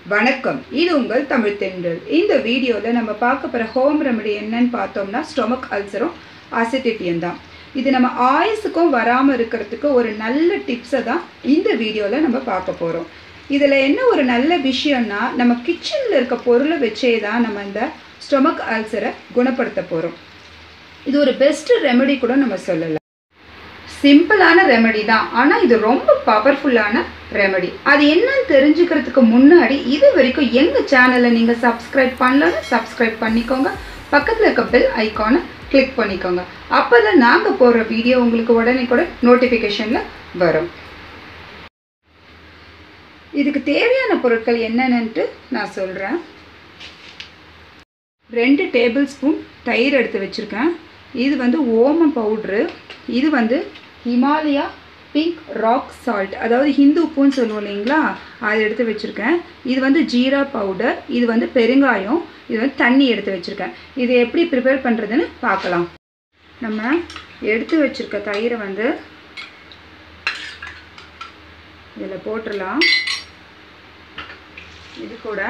வணக்கம் இது உங்கள் தமிழ் தென்றல் இந்த வீடியோவில் நம்ம பார்க்க போகிற ஹோம் ரெமெடி என்னன்னு பார்த்தோம்னா ஸ்டொமக் அல்சரும் அசிடிட்டியும் தான் இது நம்ம ஆயுசுக்கும் வராமல் இருக்கிறதுக்கு ஒரு நல்ல டிப்ஸை தான் இந்த வீடியோவில் நம்ம பார்க்க போகிறோம் இதில் என்ன ஒரு நல்ல விஷயம்னா நம்ம கிச்சனில் இருக்க பொருளை வச்சே தான் நம்ம இந்த ஸ்டொமக் அல்சரை குணப்படுத்த போகிறோம் இது ஒரு பெஸ்ட் ரெமெடி கூட நம்ம சொல்லலாம் சிம்பிளான ரெமெடி தான் ஆனால் இது ரொம்ப பவர்ஃபுல்லான ரெமெடி அது என்னன்னு தெரிஞ்சுக்கிறதுக்கு முன்னாடி இது வரைக்கும் எங்கள் சேனலை நீங்கள் சப்ஸ்கிரைப் பண்ணலன்னு சப்ஸ்கிரைப் பண்ணிக்கோங்க பக்கத்தில் இருக்க பெல் ஐக்கானை கிளிக் பண்ணிக்கோங்க அப்போ தான் நாங்கள் போடுற வீடியோ உங்களுக்கு உடனே கூட நோட்டிஃபிகேஷனில் வரும் இதுக்கு தேவையான பொருட்கள் என்னென்னட்டு நான் சொல்கிறேன் ரெண்டு டேபிள் ஸ்பூன் தயிர் எடுத்து வச்சுருக்கேன் இது வந்து ஓமம் பவுட்ரு இது வந்து ஹிமாலயா பிங்க் ராக் சால்ட் அதாவது ஹிந்து உப்புன்னு சொல்லுவோம் இல்லைங்களா அது எடுத்து வச்சுருக்கேன் இது வந்து ஜீரா பவுடர் இது வந்து பெருங்காயம் இது வந்து தண்ணி எடுத்து வச்சுருக்கேன் இது எப்படி ப்ரிப்பேர் பண்ணுறதுன்னு பார்க்கலாம் நம்ம எடுத்து வச்சுருக்க தயிரை வந்து இதில் போட்டுடலாம் இது கூட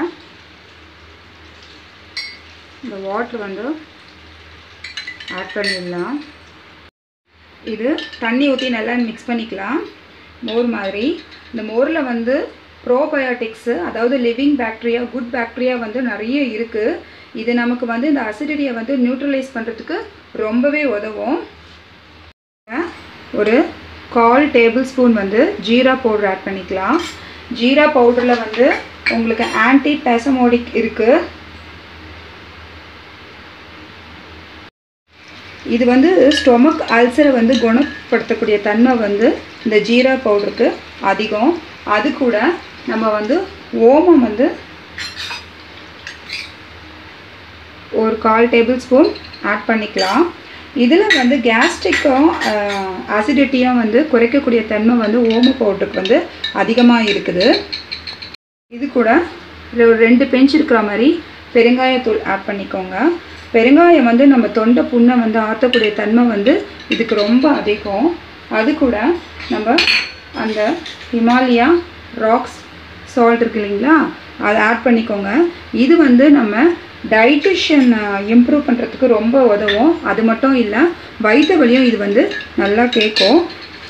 இந்த வாட்ரு வந்து ஆட் பண்ணிடலாம் இது தண்ணி ஊற்றி நல்லா மிக்ஸ் பண்ணிக்கலாம் மோர் மாதிரி இந்த மோரில் வந்து ப்ரோபயோட்டிக்ஸு அதாவது லிவிங் பாக்டீரியா குட் பாக்டீரியா வந்து நிறைய இருக்குது இது நமக்கு வந்து இந்த அசிடிட்டியை வந்து நியூட்ரலைஸ் பண்ணுறதுக்கு ரொம்பவே உதவும் ஒரு கால் டேபிள் ஸ்பூன் வந்து ஜீரா பவுடர் ஆட் பண்ணிக்கலாம் ஜீரா பவுடரில் வந்து உங்களுக்கு ஆன்டி பேசமோடிக் இருக்குது இது வந்து ஸ்டொமக் அல்சரை வந்து குணப்படுத்தக்கூடிய தன்மை வந்து இந்த ஜீரா பவுடருக்கு அதிகம் அது கூட நம்ம வந்து ஓமம் வந்து ஒரு கால் டேபிள் ஸ்பூன் ஆட் பண்ணிக்கலாம் இதில் வந்து கேஸ்ட்ரிக்கும் அசிடிட்டியும் வந்து குறைக்கக்கூடிய தன்மை வந்து ஓம பவுடருக்கு வந்து அதிகமாக இருக்குது இது கூட ஒரு ரெண்டு பெஞ்ச் இருக்கிற மாதிரி பெருங்காயத்தூள் ஆட் பண்ணிக்கோங்க பெருங்காயம் வந்து நம்ம தொண்டை புண்ணை வந்து ஆற்றக்கூடிய தன்மை வந்து இதுக்கு ரொம்ப அதிகம் அது கூட நம்ம அந்த ஹிமாலயா ராக்ஸ் சால்ட் இருக்கு இல்லைங்களா அதை ஆட் பண்ணிக்கோங்க இது வந்து நம்ம டைஜஷன் இம்ப்ரூவ் பண்ணுறதுக்கு ரொம்ப உதவும் அது மட்டும் இல்லை வயிற்று வலியும் இது வந்து நல்லா கேட்கும்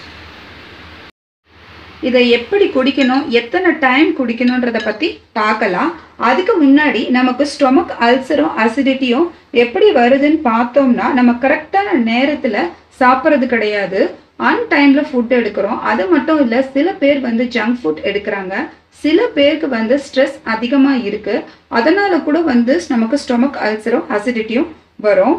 இதை எப்படி குடிக்கணும் எத்தனை டைம் குடிக்கணுன்றதை பற்றி பார்க்கலாம் அதுக்கு முன்னாடி நமக்கு ஸ்டொமக் அல்சரும் அசிடிட்டியும் எப்படி வருதுன்னு பார்த்தோம்னா நம்ம கரெக்டான நேரத்தில் சாப்பிட்றது கிடையாது அன் டைமில் ஃபுட் எடுக்கிறோம் அது மட்டும் இல்லை சில பேர் வந்து ஜங்க் ஃபுட் எடுக்கிறாங்க சில பேருக்கு வந்து ஸ்ட்ரெஸ் அதிகமாக இருக்குது அதனால கூட வந்து நமக்கு ஸ்டொமக் அல்சரும் அசிடிட்டியும் வரும்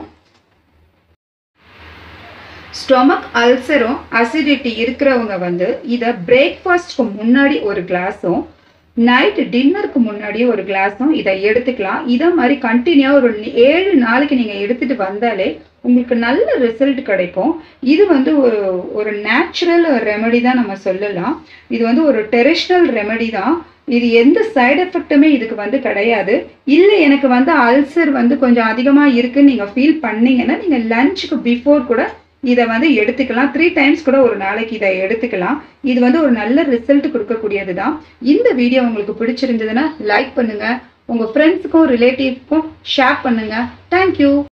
ஸ்டொமக் அல்சரும் அசிடிட்டி இருக்கிறவங்க வந்து இதை பிரேக்ஃபாஸ்ட்க்கு முன்னாடி ஒரு கிளாஸும் நைட் டின்னருக்கு முன்னாடியே ஒரு கிளாஸும் இதை எடுத்துக்கலாம் இதை மாதிரி கண்டினியூ ஒரு ஏழு நாளைக்கு நீங்கள் எடுத்துகிட்டு வந்தாலே உங்களுக்கு நல்ல ரிசல்ட் கிடைக்கும் இது வந்து ஒரு ஒரு நேச்சுரல் ரெமெடி தான் நம்ம சொல்லலாம் இது வந்து ஒரு ட்ரெடிஷ்னல் ரெமெடி தான் இது எந்த சைடு எஃபெக்ட்டுமே இதுக்கு வந்து கிடையாது இல்லை எனக்கு வந்து அல்சர் வந்து கொஞ்சம் அதிகமாக இருக்குன்னு நீங்கள் ஃபீல் பண்ணீங்கன்னா நீங்கள் லஞ்சுக்கு பிஃபோர் கூட இதை வந்து எடுத்துக்கலாம் த்ரீ டைம்ஸ் கூட ஒரு நாளைக்கு இதை எடுத்துக்கலாம் இது வந்து ஒரு நல்ல ரிசல்ட் கொடுக்கக்கூடியது தான் இந்த வீடியோ உங்களுக்கு பிடிச்சிருந்ததுன்னா லைக் பண்ணுங்கள் உங்கள் ஃப்ரெண்ட்ஸுக்கும் ரிலேட்டிவ்க்கும் ஷேர் பண்ணுங்கள் தேங்க்யூ